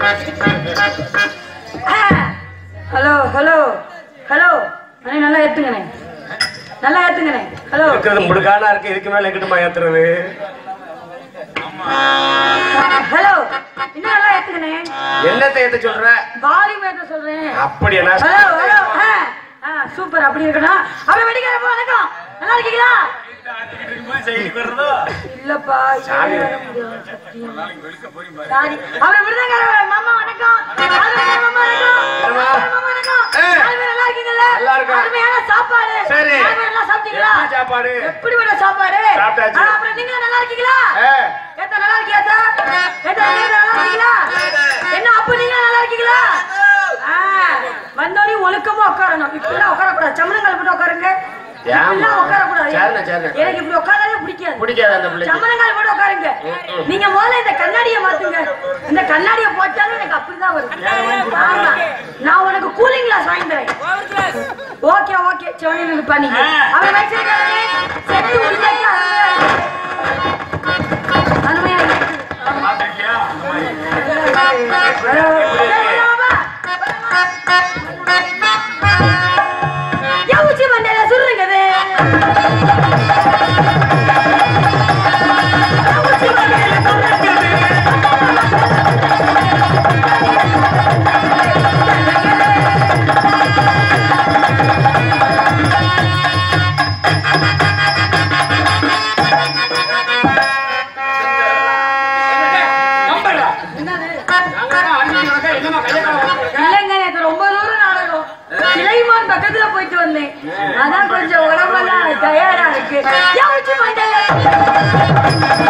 Hello hello hello அண்ணே நல்லா ஏத்துங்கண்ணே நல்லா ஏத்துங்கண்ணே ஹலோ இருக்கிறது முடுக்கானா இருக்கு இதுக்கு மேல எங்கிட்டுமா ஏத்துறது ஹலோ இன்னும் நல்லா ஏத்துங்கண்ணே என்னத்தை ஏத்த சொல்ற வால்யூம் ஏத்த சொல்றேன் அப்படி என்ன ஹலோ ஹலோ ஆ சூப்பர் அப்படி இருக்கணும் அப்புறம் வெடிக்கிறப்ப வணக்கம் நல்லா இருக்கீங்களா இல்லப்பா சாமி. இது வர முடியாது, சத்தியம். சாரி. அப்புறம் விருதுநகர் மாமா வணக்கம் ஆளுநர் மாமா வணக்கம் என்னம்மா? ஆளுநர் மாமா வணக்கம் ஏய். நாலு பேர் நல்லா இருக்கீங்கல்ல நல்லா இருக்கோம். அருமையான சாப்பாடு சரி. நாலு பேர் நல்லா சாப்பிட்டீங்களா எப்படி சாப்பாடு எப்படிப்பட்ட சாப்பாடு சாப்பிட்டாச்சு. ஆ, அப்புறம் நீங்க நல்லா இருக்கீங்களா ஏ, ஏத்தா நல்லா இருக்கியா ஏத்தா? ஏத்தா, நீங்க நல்லா இருக்கீங்களா என்ன அப்ப நீங்க நல்லா இருக்கீங்களா ஆ, வந்தோடனே ஒழுக்கமா உட்காரணும் இப்படிலாம் உட்காரக்கூடாது சமணங்கால் போட்டு உட்காருங்க இப்படிலாம் உட்காரக்கூடாது சரிண்ணே, சரிண்ணே. எனக்கு இப்படி உட்காராலே பிடிக்காது பிடிக்காது அந்த பிள்ளைக்கு சமணங்கால் போட்டு உட்காருங்க நீங்க முதல்ல இந்த கண்ணாடியை மாத்துங்க இந்த கண்ணாடியை போட்டாலும் எனக்கு அப்படிதான் வரும் ஆமா நான் உனக்கு கூலிங் கிளாஸ் வாங்கி தரேன் ஓகே ஓகே சோனி நிப்பா நீங்க அவன் வச்சிருக்கானே செட்டு உள்ளக்க அருமையா இருக்கு யோசிச்சு மண்டையில சுருங்குது யோசிச்சு மண்டையில சுருங்குது. இல்லைங்க எனக்கு ரொம்ப தூரம் நாடகம் சிலைமான் பக்கத்துல போயிட்டு வந்தேன் அதான் கொஞ்சம் உடம்பெல்லாம் டயர்டா இருக்கு யோசிச்சு மண்டையில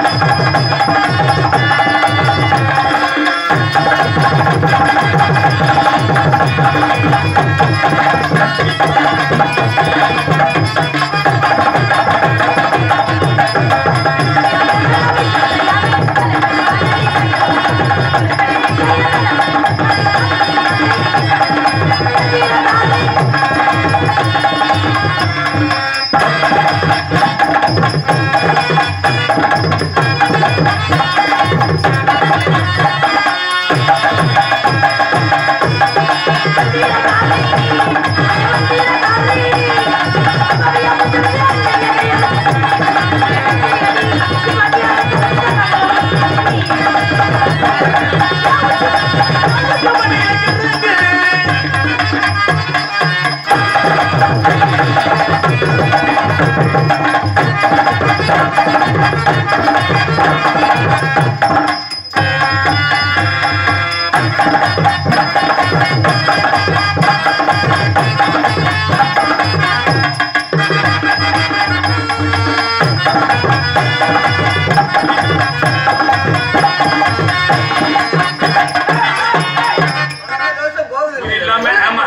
எல்லாமே ஆமா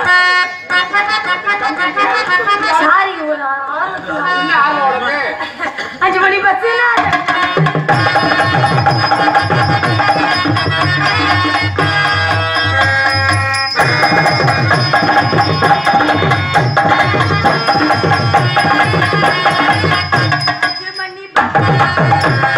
சாரி ஒரு ஆர்வத்துல அஞ்சு மணி பஸ் மணி bus.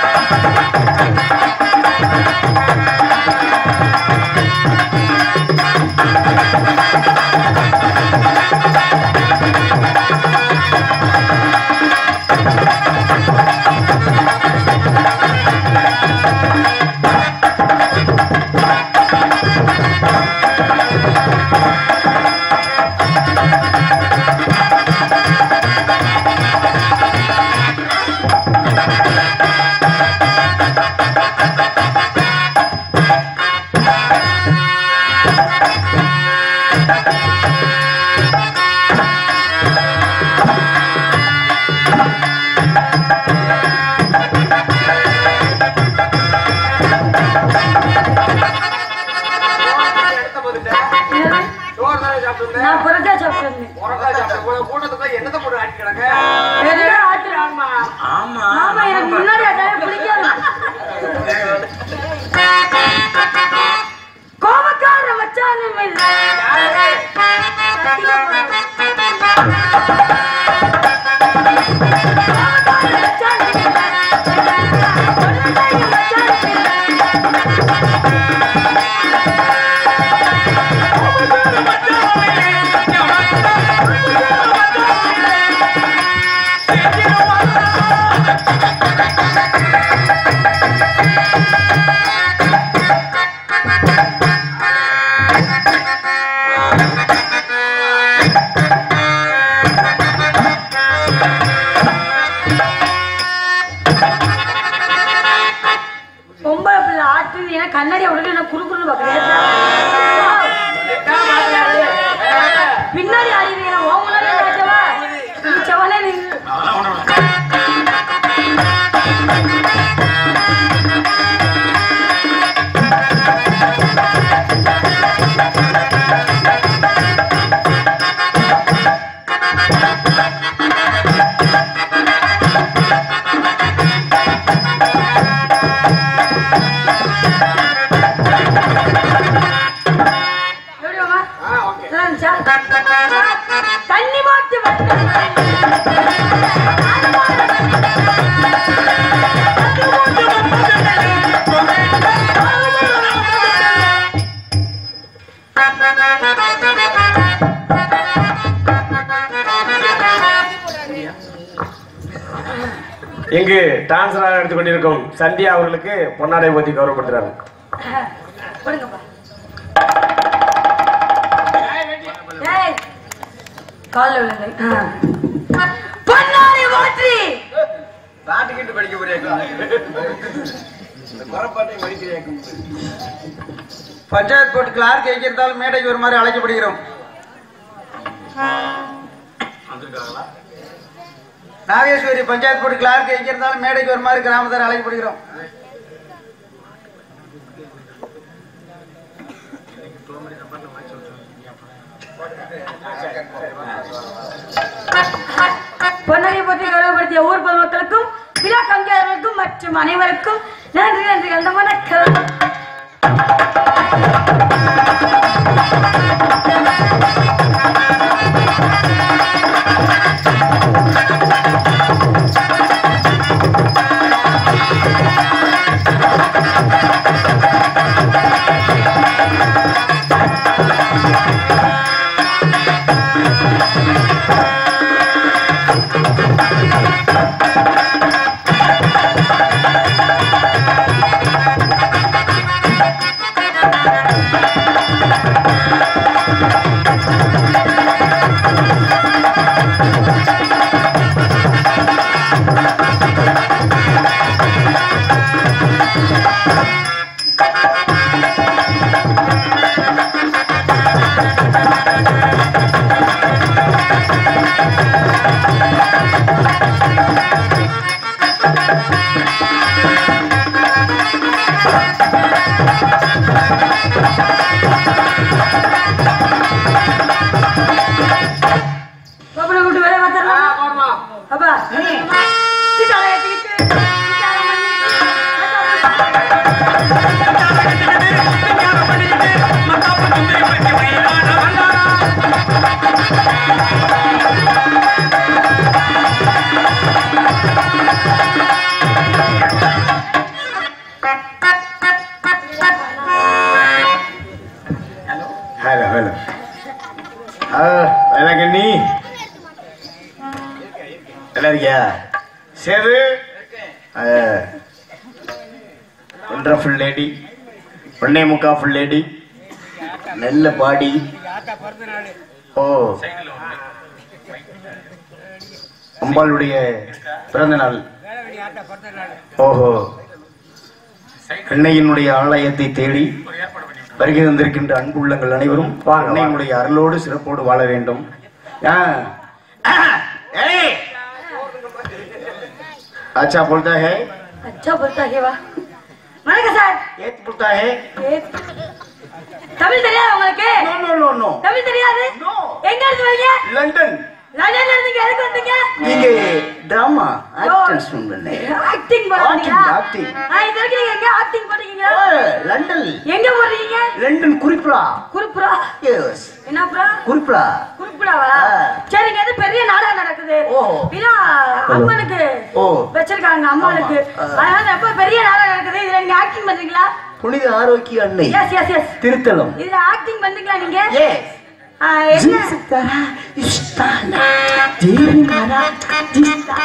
என்னது? நான் புரட்டா சாப்பிட்டேன் பெரிய ஆட்டு ஆமா ஆமா எனக்கு முன்னாடி ஆட்டாலே பிடிக்காது கோபக்கார மச்சானும் இல்லை கோபக்கார மச்சானும் இல்லை. தண்ணி மாட்டு வந்து இங்கு டான்சராக எடுத்துக் கொண்டிருக்கும் சந்தியா அவர்களுக்கு பொன்னாடை ஊத்தி கௌரவப்படுத்துறாங்க கொடுங்கப்பா ஏய், கால்ல விழுந்து. ஆ. பொன்னாடை மாற்றி பாட்டுக்கிட்டு படிக்க முடியாது இந்த குறப்பாட்டை படிக்கிறேன் பஞ்சாயத்து போர்டு கிளார்க் எங்கிருந்தாலும் மேடைக்கு ஒரு மாதிரி அழைக்கப்படுகிறோம் நாகேஸ்வரி பஞ்சாயத்து போர்டு கிளார்க் எங்கிருந்தாலும் மேடைக்கு ஒரு மாதிரி கிராமத்தார் அழைக்கப்படுகிறோம் பொன்னாடை பற்றி கௌரவப்படுத்திய ஊர் பொதுமக்களுக்கும் விழா கங்கையாளர்களுக்கும் மற்றும் அனைவருக்கும் நன்றி நன்றி அந்த வணக்கம் பாப்பனை கூட்டு வேலை மாத்தலாம் அப்பா சீட்டாளை ஏத்திக்கிட்டு, சீட்டாளை பண்ணிக்கிட்டு, ஹலோ ஹலோ எனக்கு நீ நல்லா இருக்கியா சேது ஒன்றரை ஃபுல் லேடி ஒன்னே முக்கா ஃபுல் லேடி நல்ல பாடி ஓ அம்பாளுடைய பிறந்த நாள் ஓஹோ அன்னையினுடைய ஆலயத்தை தேடி வருகை வந்திருக்கின்ற அன்புள்ளங்கள் அனைவரும் அன்னையினுடைய அருளோடு சிறப்போடு வாழ வேண்டும் ஆ. ஏய். अच्छा बोलता है अच्छा बोलता है வா வணக்கம் சார் एक बोलता है ஏ, தமிழ் தெரியாது உங்களுக்கு नो नो नो नो தமிழ் தெரியாது No. எங்க இருந்து வரீங்க लंदन லண்டன்ல இருந்தீங்க எதுக்கு வந்தீங்க நீங்க டிராமா ஆக்டர்ஸ் பண்ணேன் ஆக்டிங் பண்ணுவீங்களா Acting, acting. ஆ இது வரைக்கும் நீங்க எங்க ஆக்டிங் பண்ணுவீங்க லண்டன் எங்க போறீங்க லண்டன் குறிப்பிடா குருப்புரா எஸ் என்னப்புறா குறிப்பிடா குருப்புராவா ஆ. சரிங்க அது பெரிய நாடகம் நடக்குது ஓ. விழா அம்மனுக்கு ஓ. வச்சிருக்காங்க அம்மாளுக்கு ஆமா. ஆ. அதனால எப்ப பெரிய நாடகம் நடக்குது இதுல நீங்க ஆக்டிங் பண்றீங்களா புனித ஆரோக்கிய அன்னை எஸ் எஸ் எஸ் திருத்தலம் இதுல ஆக்டிங் பண்றீங்களா நீங்க எஸ் ஆ, என்ன ஜீசத்தரா இஷ்டானா தேவி மாரா ஜீசா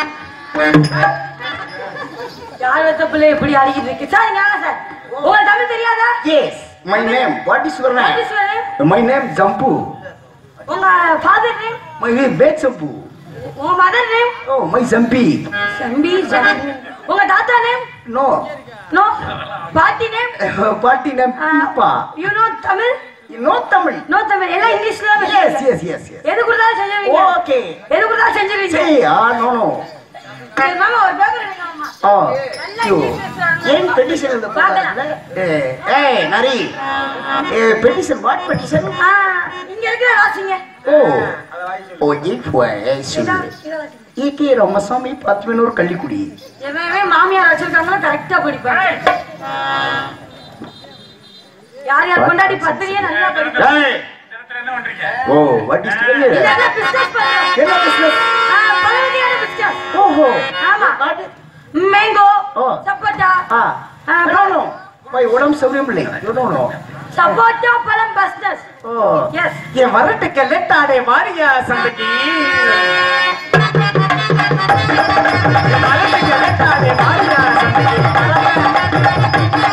யார் வச்ச பிள்ளை எப்படி அடிக்கிட்டு இருக்கு சார் இங்க வாங்க சார் உங்களுக்கு தமிழ் தெரியாதா Yes, my name. What is your What name? is your name? My name Zampu. உங்க father name My name Bed Zampu. உங்க mother name Oh, my Zampi. Zampi John. உங்க தாத்தா நேம் No. நோ பாட்டி name Party name Pipa. You know Tamil No Tamil. No Tamil எல்லாம் இங்கிலீஷ்ல தான் Yes, பேசுறீங்க. yes, yes, yes. எது கொடுத்தாலும் செஞ்சுருவீங்க Okay. எது கொடுத்தாலும் செஞ்சுருவீங்க Say, ah, no, no. சரி, மாமா ஒரு பேப்பர் எடுங்க மாமா Oh, நல்லா you. இங்கிலீஷ் பேசுறாங்க. ஏன் பெட்டிஷன் எழுத போறாங்க ஏய் நரி ஏ பெட்டிஷன் வாட் பெட்டிஷன் ஆ, இங்க இருக்கிற வாசிங்க ஓ ஓ இப்போ சொல்லு இதான், இதை வாசிங்க. ஈகே ராமசாமி பத்மனூர் கள்ளிக்குடி எவன் எவன் மாமியார் வச்சிருக்காங்களோ கரெக்டா படிப்பாங்க யார் யார் கொண்டாடி பத்திரியே நல்லா படிப்பாங்க ஏய் ஓ வாட் இஸ் இதெல்லாம் பிசினஸ் பண்றேன் என்ன பிசினஸ் ஆ, பல வகையான பிசினஸ் ஓஹோ ஆமா மேங்கோ ஓ. சப்போட்டா ஆ ஆ, நோ நோ மை உடம்பு சௌரியம் இல்லை நோ நோ சப்போட்டா பழம் பிசினஸ் ஓ எஸ் என் வரட்டுக்கு லெட்டாடே மாரியா சந்தைக்கு என் வரட்டுக்கு லெட்டாடே மாரியா சந்தைக்கு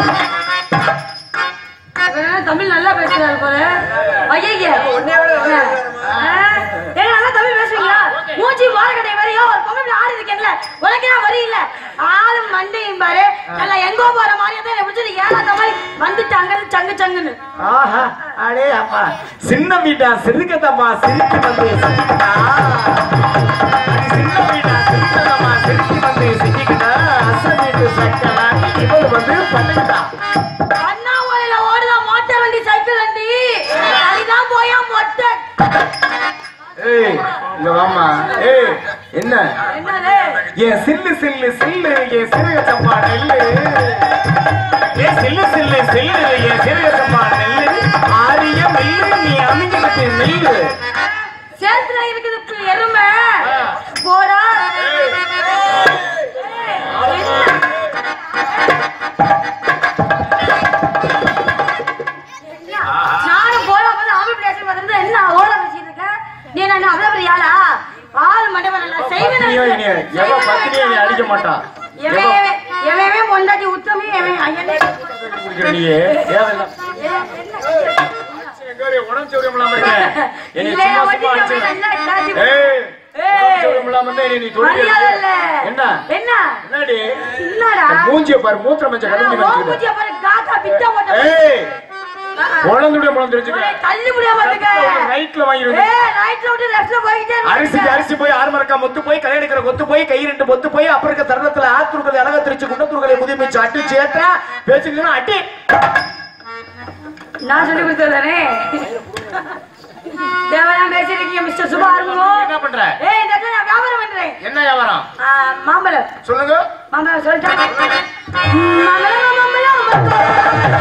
தமிழ் நல்லா பேசுறாரு போல ஐயே நல்லா தமிழ் பேசுவீங்களா மூஞ்சி மார்க்கடை வரையோ ஒரு பொங்கல் ஆடு இருக்கேன்ல உனக்கெல்லாம் வரி இல்ல ஆளும் மண்டையும் பாரு நல்லா எங்கோ போற மாதிரி தான் எப்படி ஏழாத மாதிரி வந்துட்டாங்க சங்கு சங்குன்னு ஆஹா அடே அப்பா சின்ன வீட்டா சிறுகதம்மா சிரிக்கு வந்து சிக்கிக்கிட்டா அடி சின்ன வீட்டா சிறுகதம்மா சிரிக்கு வந்து சிக்கிக்கிட்டா அச வீட்டு சக்கரா இவள் வந்து பண்ணிக்கிட்டா அண்ணாமலையில ஓடுதான் மோட்டார் வண்டி சைக்கிள் வண்டி அதுதான் போயா மொட்டை ஏய் இங்க வாமா ஏய் என்ன என்னது ஏன் சில்லு சில்லு சில்லு ஏன் சிறுக சம்பா நெல்லு ஏன் சில்லு சில்லு சில்லு ஏன் சிறுக சம்பா நெல்லு ஆரிய மெல்லு நீ அமைஞ்சுக்கிட்டு நெல்லு சேத்துல இருக்குது இப்ப எருமை போடா நானும் போல போது ஆம்பளை பேசி பார்த்துட்டு என்ன ஓட பேசிட்டு இருக்க நீ என்ன அவ்வளவு பெரிய ஆளா ஆள் மண்டபம் நல்லா பத்தினியோ இனிய எவ பத்தினியோ நீ அடிக்க மாட்டா எவ எவன் பொண்டாட்டி உத்தமி எவன் ஐயனே குடிக்கிற நீயே தேவையில்ல உடம்பு சௌரியம் இல்லாம இருக்கேன் என்னை இல்ல, சும்மா ஒட்டி சும்மா நம்ம அடிச்சு நல்லா காட்டி ஏய் ஏய். உடம்பு சௌரியம் இல்லாம இருந்தா நீ மரியாதை இல்ல தொழில் என்ன என்ன என்னடி என்னடா மூஞ்சிய பாரு மூத்திரம் வச்ச கரும்பி ஓ வச்சுக்கிற மூஞ்சிய பாரு, காக்கா பிட்ட போட்ட ஏய் குழந்தைய முழந்து உன்னை வச்சுக்க தள்ளி முடியாம இருக்க நைட்ல வாங்கிடுது ஏய் நைட்ல விட்டு லெஃப்ட்ல போயிட்டே இருக்க. அரிசிக்கு அரிசி போய் ஆறு மரக்கா முத்து போய் கல்யாணம் எடுக்கிற கொத்து போய் கை ரெண்டு பொத்து போய் அப்புறம் இருக்க தருணத்துல ஆத்துருக்களை அழகா திருச்சு குண்டத்துருக்களை முதிமிச்சு அட்டி சேட்டா பேச்சுக்கணும் அட்டி நான் சொல்லி கொடுத்ததானே தேவலாம் பேசிருக்கீங்க மிஸ்டர் சுபா ஆறுமுகம் என்ன பண்ற ஏய் இந்த இடத்துல நான் வியாபாரம் பண்றேன் என்ன வியாபாரம் ஆ, மாம்பழம் சொல்லுங்க மாம்பழம் சொல்லிட்டேன் மாம்பழம் மாம்பழம்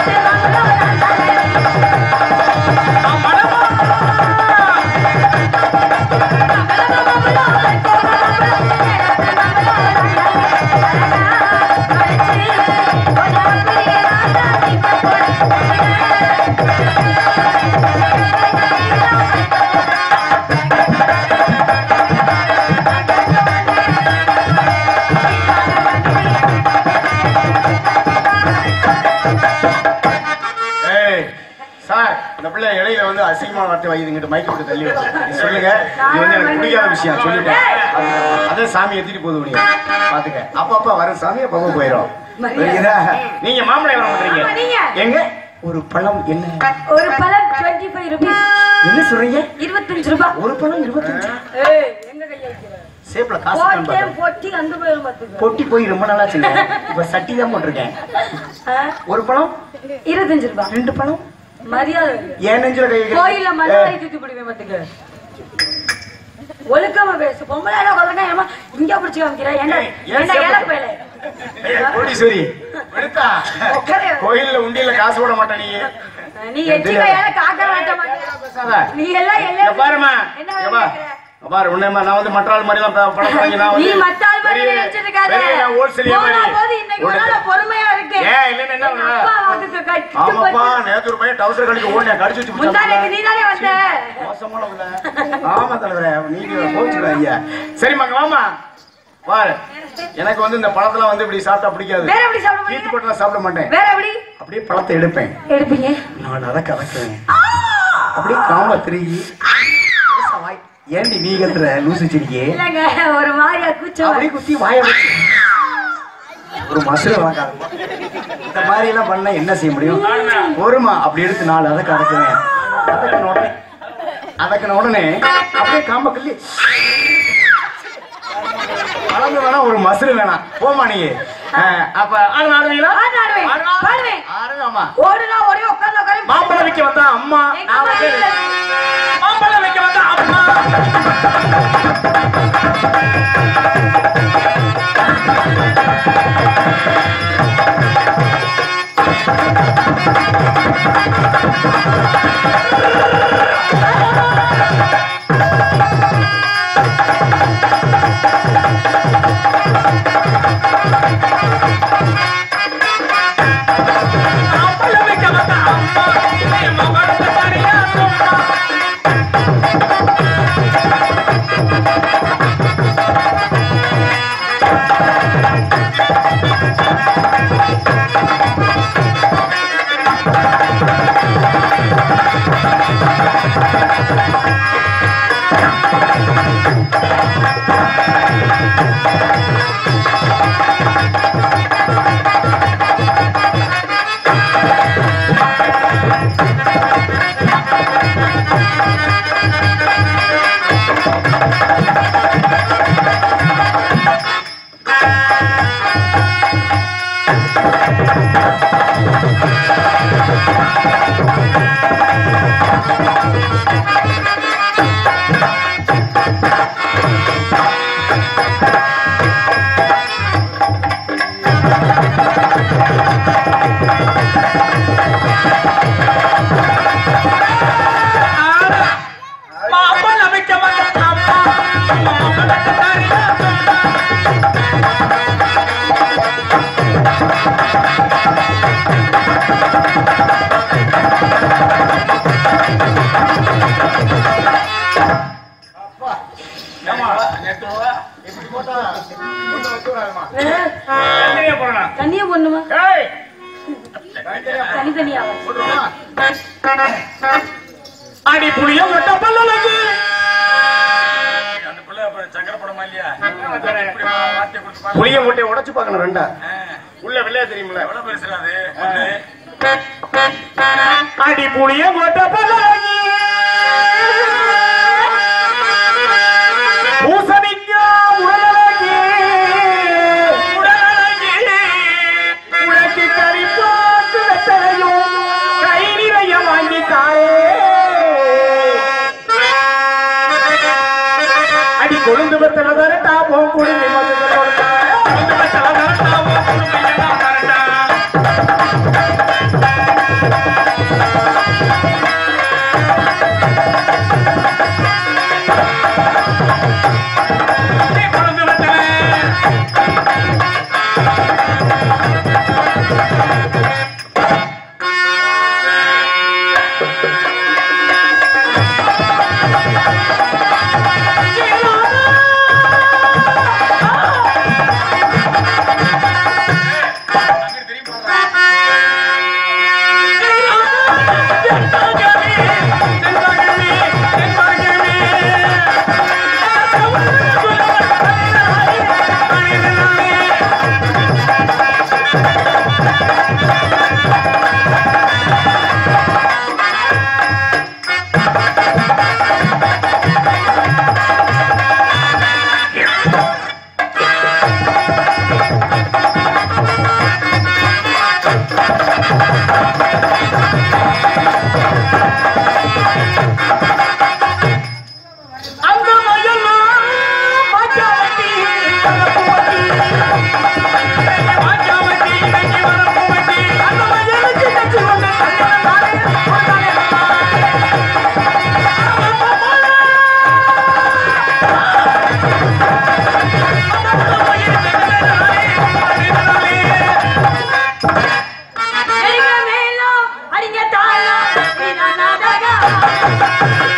ஏய் சார் இந்த பிள்ளை இடையில வந்து அசிங்கமான வார்த்தை வையுதுங்கிட்ட மைக்க விட்டு தள்ளி வச்சு நீ சொல்லுங்க இது வந்து எனக்கு பிடிக்காத விஷயம் சொல்லிட்டேன் பாத்துக்க. அதே சாமி எத்திட்டு போகுது உனிய பாத்துக்க அப்பப்ப வர சாமி அப்பப்ப போயிடும் புரியுதா? நீங்க மாம்பழம் எவ்வளவு ஆமா, நீங்க. பண்றீங்க எங்க ஒரு பழம் என்ன ஒரு பழம் டுவெண்ட்டி ஃபைவ் ருபீஸ் என்ன சொல்றீங்க இருபத்தஞ்சு ரூபாய் ஒரு பழம் இருபத்தஞ்சு ஏய் எங்க கையா வைக்கிற? சேப்ல காசு போட்டேன் காண்பாங்க. பொட்டி அங்க போயிரும் பாத்துக்க பொட்டி போய் ரொம்ப நாளா வச்சுங்க இப்ப சட்டி தான் போட்டிருக்கேன் ஆ? ஒரு பழம் இருபத்தஞ்சு ரூபாய் ரெண்டு பழம் மரியாதை இல்லை. ஏன் நெஞ்சில கை வைக்கிறீங்க? கோயில்ல ஏய், மண்ணாரி தூக்கி பிடிப்பேன் பாத்துக்க ஒழுக்கமா பேசு பொம்பளை எல்லாம் கொள்ளங்க ஏமா இங்க பிடிச்சு காமிக்கிற என்ன ஏய், ஏன் என்ன சேப்பு? ஏழப்பையில ஏய், கோடீஸ்வரி எடுத்தா உட்காரு. கோயில்ல உண்டியல காசு போட மாட்டேன் நீ நீ எச்சி கையால காக்க மாட்ட மாட்டேன் பேசாத. நீ எல்லாம் இங்க எல்லாம் பாரும்மா என்ன இங்க வேலை பா. கேக்குற? இங்க பாரு உன்னையம்மா நான் வந்து மற்ற ஆள் மாதிரி எல்லாம் ப- பணம் வாங்கி நான் நீ வந்து மத்தாள் மாதிரி பெரிய- நினைச்சிட்டு இருக்காத. பெரிய wholesale போனா வியாபாரி. போது இன்னைக்கு ஒரு நாள் பொறுமையா இருக்கு. ஏன், இல்லைன்னா என்ன எங்க பண்ணுவ? அப்பா வாக்குக்கு கட்டு ஆமாப்பா போட்டு. நேத்து ஒரு பையன் டவுசர் கடிச்சு ஓடின கடிச்சு வச்சு முந்தானைக்கு நீதானே வந்த. மோசமான உள்ள ஆமா தலைவரே நீங்க போச்சுடா ஐயா சரிம்மா இங்க வாமா பாரு எனக்கு வந்து இந்த பழத்தெல்லாம் வந்து இப்படி சாப்பிட்டா பிடிக்காது வேற எப்படி சாப்பிட கீத்து முடியும்? போட்டுலாம் சாப்பிட மாட்டேன் வேற எப்படி அப்படியே பழத்தை எடுப்பேன் எடுப்பீங்க நான் அதை கலக்குவேன் அப்படியே காம திருகி வாய். ஏண்டி நீ கத்துற லூசு செடியே இல்லங்க ஒரு மாதிரியா கூச்சம் அப்படியே குத்தி வாய வச்சு ஒரு மசுரை வாங்காத இந்த மாதிரி எல்லாம் பண்ணா என்ன செய்ய முடியும் ஒருமா அப்படி எடுத்து நாலு அதை கலக்குவேன் அதக்கின உடனே அதக்கின உடனே அப்படியே காம்ப கிள்ளி கலந்து வேணா ஒரு மசுறு வேணாம் போமா நீ அஹ், அப்ப ஆடு ஆடுவீங்களா ஆடு ஆடுவேன். ஆடுவா? ஆடுவேன். ஆடுவாமா ஓடுனா ஓடி உட்கார்ந்து உட்கார்ந்து மாம்பழம் வைக்க வந்தா அம்மா எங்க நான் அம்மா வந்து இல்ல. மாம்பழம் வைக்க வந்தா அம்மா தனியா பண்ணுமா தனித்தனியா அடி புளிய மொட்டை பல்லலகு அந்த புள்ள அப்புறம் சக்கர படமா இல்லையா இப்படி வார்த்தை கொடுத்து பாரு. புளிய மூட்டையை உடைச்சு பார்க்கணும் ரெண்டா ஆ, உள்ள வெள்ளையா தெரியுமில்ல எவ்வளவு பெருசுடா அது ஒண்ணு. அடி புளிய மொட்டை பல்லலகு பூசணிக்கா உடலழகி உடலழகி உனக்கு கறி போட்டு வெத்தலையும் கை நிறைய வாங்கி தாயே அடி கொழுந்து வெத்தலை தரட்டா போ குடுமி மதுரை கொடுத்தா கொழுந்து வெத்தலை தரட்டா போ குடுமி எல்லாம் தரட்டா கொழுந்து வெத்தலை அங்க வயலாம் மாச்சாவட்டி வரப்புவட்டி மாச்சாவட்டி இன்னைக்கு வரப்புவட்டி அந்த வயலுக்கு கட்சி கொண்டு கல்யாணம் நானே கொண்டானே எரிங்க மேளம், அடிங்க தாளம், வீணா நாடகம்.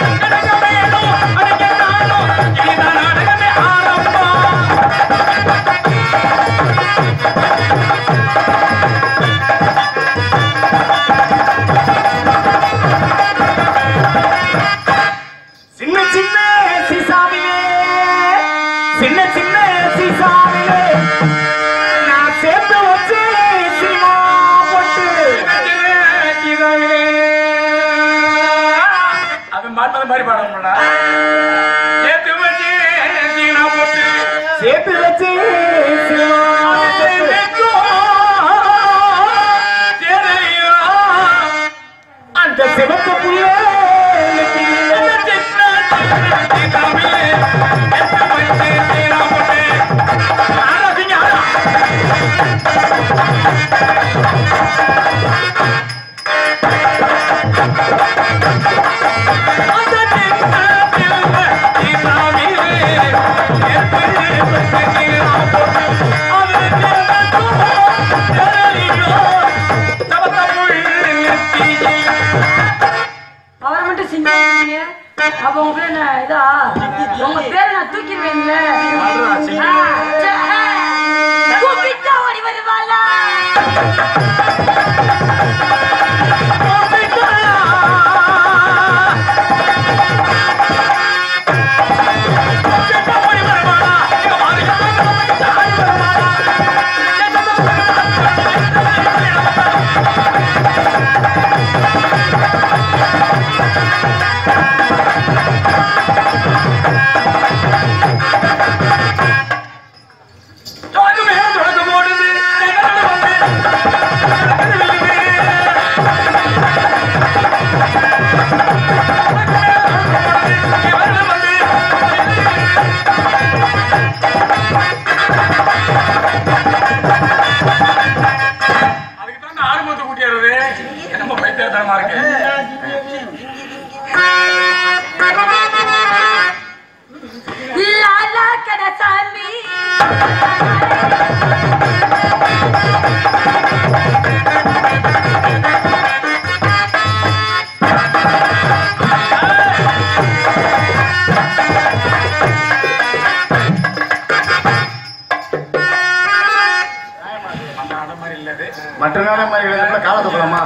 சின்ன சின்ன சீசாவிலே சின்ன சின்ன சீசாவிலே நான் சேர்த்து வச்சு சினிமா போட்டு அவன் பாட்டு மாதிரி பாடணும்டா சேர்த்து வச்சு சீனா போட்டு சேர்த்து வச்சு சினிமா அந்த சிவப்பு புள்ள ஆ அவரை மட்டும் சிங்க அப்ப உங்க பேர் என்ன இதா உங்க பேரை நான் தூக்கிடுவேன்ல ஆ, சே, கூப்பிட்டா ஓடி வருவாளா அதுக்கு தான் ஆரம்பத்தை கூட்டியாருது என்னமோ பைத்தியத்தனமா இருக்கு லாலா கரசாமி மற்ற நேரம் மாதிரி எழுதுறதுல காலை தூக்கலாமா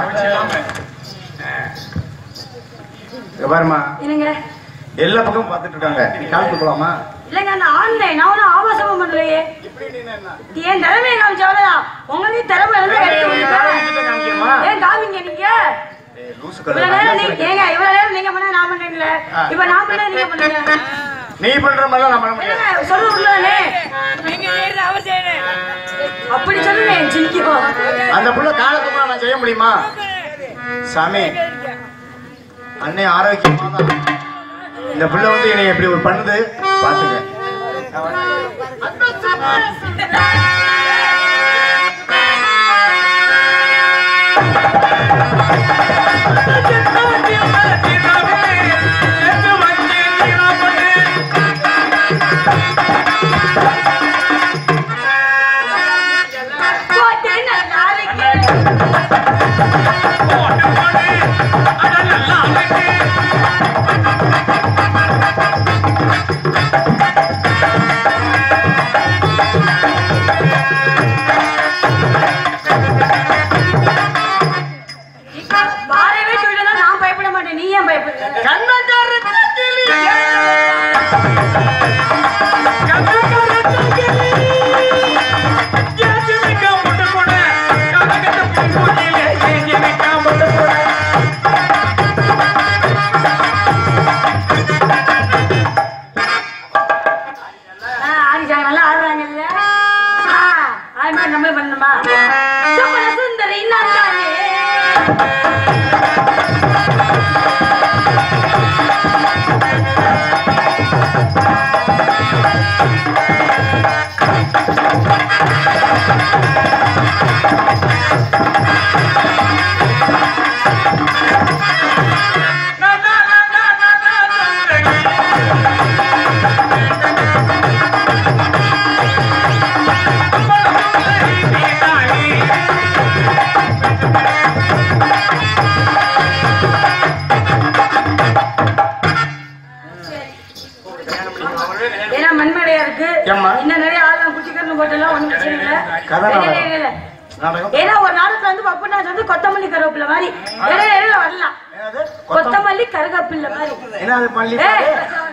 இங்க பாருமா என்னங்க எல்லா பக்கமும் பார்த்துட்டு இருக்காங்க நீ கால் தூக்கலாமா இல்லைங்க நான் ஆன்லைன் நான் ஒன்றும் ஆபாசமும் பண்ணலையே என் திறமையை காமிச்ச அவ்வளவுதான் உங்களுக்கு திறமை இருந்தா எடுத்து கொடுங்க. ஏன் காமிங்க நீங்க ஏய், லூசு இவ்வளவு நேரம் நீங்க கதை. ஏங்க இவ்வளவு நேரம் நீங்க பண்ண நான் பண்ணீங்களே இப்ப நான் பண்ண நீங்க பண்ணுங்க நீ பண்ற மாதிரிலாம் நான் பண்ண முடியாது என்னங்க சொல்ல உள்ளதானே அப்படி சொல்லுங்க என் சிங்கம் அந்த புள்ள காலை தூக்கலாம் நான் செய்ய முடியுமா சாமி அன்னை ஆரோக்கியமா தான் இந்த புள்ள வந்து என்னை எப்படி ஒரு பண்ணுது பாத்துக்க போட்டு நல்லா இருக்கு வாரவே சொல்லலாம் நான் பயப்பட மாட்டேன் நீ ஏன் பயப்படுற ஆ, ஆடிட்டாங்க நல்லா ஆடுறாங்கல்ல ஆ, அது மாதிரி நம்மளே பண்ணணுமா சுப்பன சுந்தரி நாட்டாளே ஏன்னா மண்மடையா இருக்கு ஏம்மா? இன்னும் நிறைய ஆள்லாம் குச்சிக்கரணம் போட்டெல்லாம் ஒண்ணும் பிரச்சனை இல்ல கதை இல்ல, இல்ல, இல்ல, இல்ல. நாடகம் ஏன்னா ஒரு நாடகத்துல வந்து பப்புனாஸ் வந்து கொத்தமல்லி கருவேப்பிலை மாதிரி இடையில இடையில வரலாம் என்னது? கொத்தம்- கொத்தமல்லி கருவேப்பிலை மாதிரி என்ன அது பள்ளி ஏய்,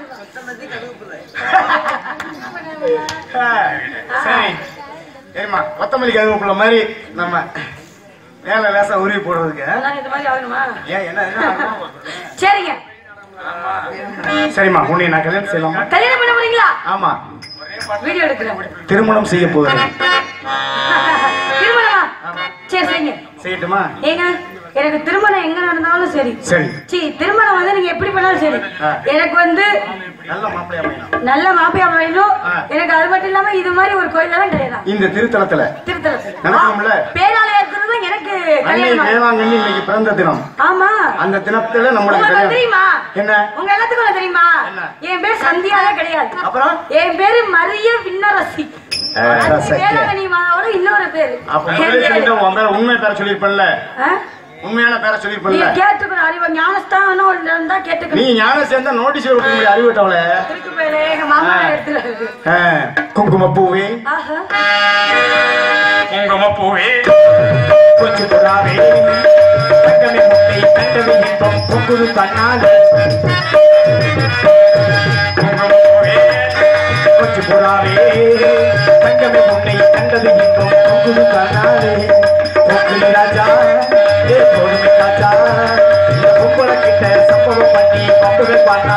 சரி சரிம்மா கொத்தமல்லி கருவேப்பிலை மாதிரி நம்ம மேல லேசா உருவி போடுறதுக்கு அதான் இது மாதிரி ஆகணுமா ஏன் என்ன என்ன ஆகணும்? சரிங்க சரிம்மா உன்னை நான் கல்யாணம் செய்யலாமா கல்யாணம் பண்ண போறீங்களா ஆமா வீடியோ எடுக்கிறேன் திருமணம் செய்ய போகிறேன் திருமணமா சரி சரிங்க செய்யட்டுமா ஏங்க எனக்கு திருமணம் எங்க நடந்தாலும் சரி சரி சி திருமணம் வந்து நீங்க எப்படி பண்ணாலும் சரி ஆ. எனக்கு வந்து நல்ல மாப்பிள்ளையா அமையணும். நல்ல மாப்பியா வேணும் ஆ. எனக்கு அது மட்டும் இல்லாம இது மாதிரி ஒரு கோயிலெல்லாம் கிடையாது இந்த திருத்தலத்துல திருத்தலத்தில் நடக்கும்ல? பேராலயத்துல தான் எனக்கு அன்னை கல்யாணம் வேளாங்கண்ணி இன்னைக்கு பிறந்த தினம் ஆமா அந்த தினத்துல நம்மளுக்கு உங்களுக்கு கல்யாணம். தெரியுமா என்ன உங்க எல்லாத்துக்கும் ஒண்ணு தெரியுமா என்ன? என் பேர் சந்தியாவே கிடையாது அப்புறம் என் பேரு மரிய விண்ணரசி ஆ, அது சத்தியம். வேளாங்கண்ணி மாதாவோட இன்னொரு பேரு அப்ப முதல்ல சொல்லிட்டு உன் பேர உண்மை பேர சொல்லிருப்பேன்ல ஆ? உண்மையான பேர நீ சொல்லிருப்பேன்ல கேட்டுக்கணும் அறிவு ஞானஸ்தானம் ஒன்று இருந்தா நீ கேட்டுக்கணும் ஞானம் சேர்ந்தா நோட்டீஸ் கொடுக்க முடியாது அறிவிட்டவள இருக்கு பேரு எங்க மாமா எடுத்துறாரு குங்குமப்பூவே ஆஹா குங்குமப்பூவே கொஞ்சம் புறாவே தங்கமே முட்டை கண்டது இன்பம் பொங்குது கண்ணாலே குங்குமப்பூவே கொஞ்சம் புறாவே தங்கமே முட்டை கண்டது இன்பம் பொங்குது கண்ணாலே பொங்குது ராஜா ஏ பொறுமை ராஜா இந்த பொம்பளை கிட்ட சம்பவம் பண்ணி பம்புகள் பண்ணா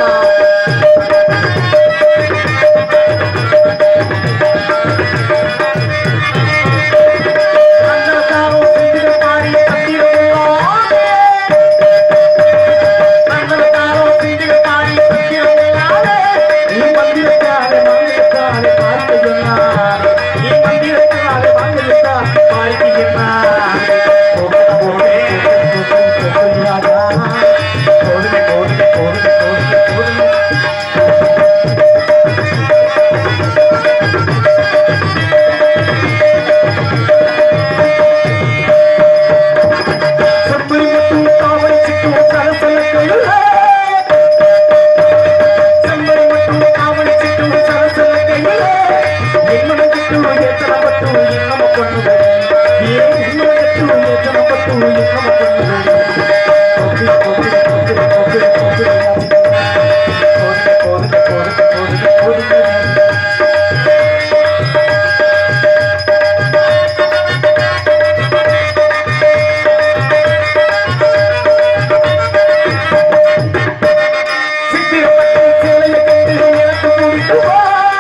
கண்ணதாரோ செந்தில பாடி தந்திரமுள்ளாதே கண்ணதாரோ செந்தில பாடி தந்திரமுள்ளாதே நீ மந்திரத்தாலே மந்திரத்தாலே பார்த்து என்னாரே நீ மந்திரத்தாலே மந்திரத்தாலே பார்த்து என்னாரே போகட போடே ராஜா போடுமே போடுமே போடுமே போடுமே போடுமே செம்பரி மட்டும் காவடி சிட்டும் சலசலக்கையில் செம்பரி மட்டும் காவடி சிட்டும் சலசலக்கையில் என்னும் கிட்டும் எத்தனை பட்டும் என்னம பண்ணுது ஏன் என்னும் கிட்டும் எத்தனை பட்டும் என்னம பண்ணுது கொக்கு கொக்கு கொக்கு கொக்கு கொக்கு போதுங்க போதுங்க போதுங்க போதுங்க போதுங்க சித்திரப்பட்டு சேலைய கண்டு எனக்கு பிடிக்குமா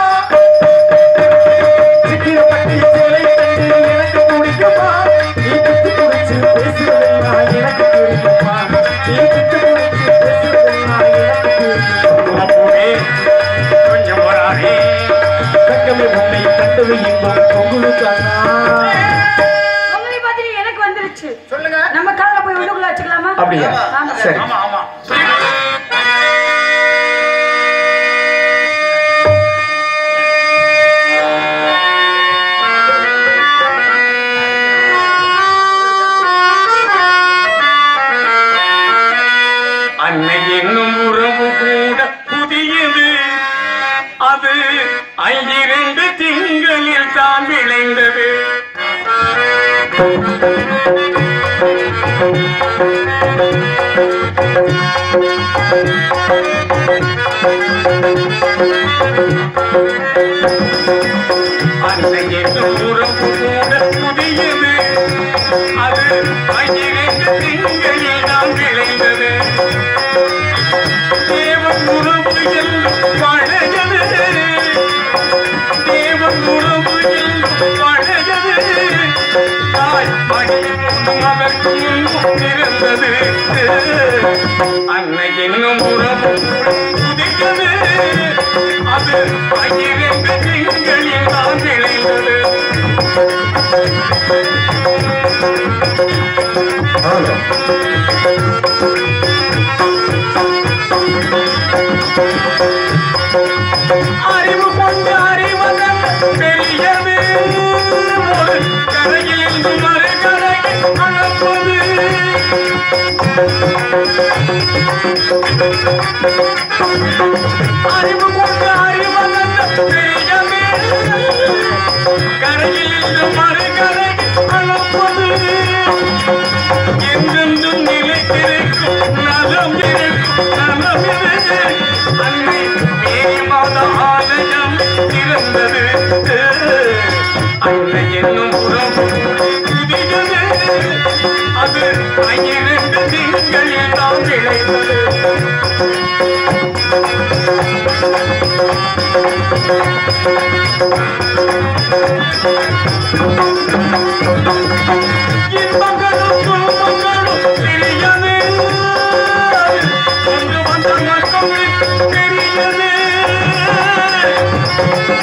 சித்திரப்பட்டு சேலைய கண்டு எனக்கு பிடிக்குமா நீ குத்து குடிச்சு பேசுவதெல்லாம் எனக்கு பிடிக்குமா நீ குத்து குடிச்சு பேசுவதெல்லாம் எனக்கு பிடிக்குமா கொஞ்சம் வராதே தங்கமே உன்னை கண்டது இன்பம் பொங்குலுக்கானா உங்களை மாதிரி எனக்கு வந்துருச்சு சொல்லுங்க நம்ம கால போய் உள்ளுக்குள்ள வச்சுக்கலாமா அப்படியா ஆமா. சரி ஆமா ஆமா அன்னை என்னும் உறவு கூட புதியது அது ஐந்திரண்டு திங்களில் தான் விளைந்தது அன்னை என்னும் உறவு கூட புதியது அது ஐந்திரண்டு திங்களில் தான் விளைந்தது தேவன் உறவு எல்லாம் பழையது தேவன் உறவு எல்லாம் பழையது தாய் மடியும் அதற்கு முன்பும் இருந்தது அன்னை என்னும் உறவு புதியது அது பகிரண்டு திங்களில் தான் விளைந்தது அறிவு கொண்டு அறிவதன் பெரியது ஒரு கரையில் இருந்து மறுகரையில் அளப்பது அறிவு கொண்டு அறிவதன் பெரியது கரையில் இருந்து மறுகரையில் அளப்பது என்றென்றும் நிலைத்திருக்கும் நலம் இருக்கும் நலம் இருக்கு. அன்னை மேரி மாத ஆலயம் திறந்தது அன்னை என்னும் உறவு புதியது அது பன்னிரண்டு திங்களில் தான் விளைந்தது இன்பங்களும்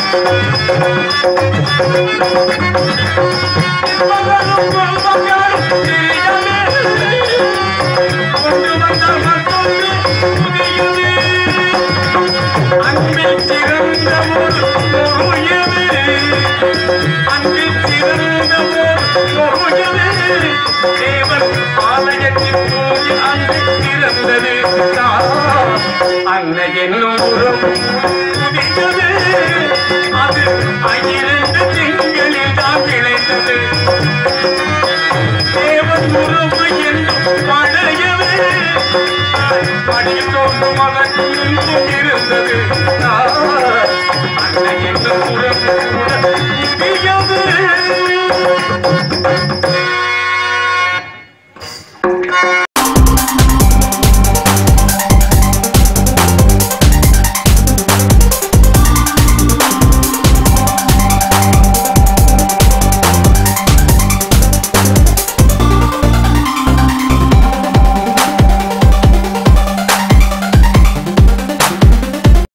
அன்பில் சிறந்த ஒரு பொருயது அன்பில் சிறந்த ஒரு பொருயது தேவன் ஆலயத்தின் போது அன்று சிறந்தது அன்னை என்னும் உறவு புதியது அது அகிரண்டு திங்களில் தான் விளைந்தது தேவன் உறவு என்றும் பழையது படியில் தோன்றும் அதற்கும் இருந்தது அன்னை என்னும் உறவு கூட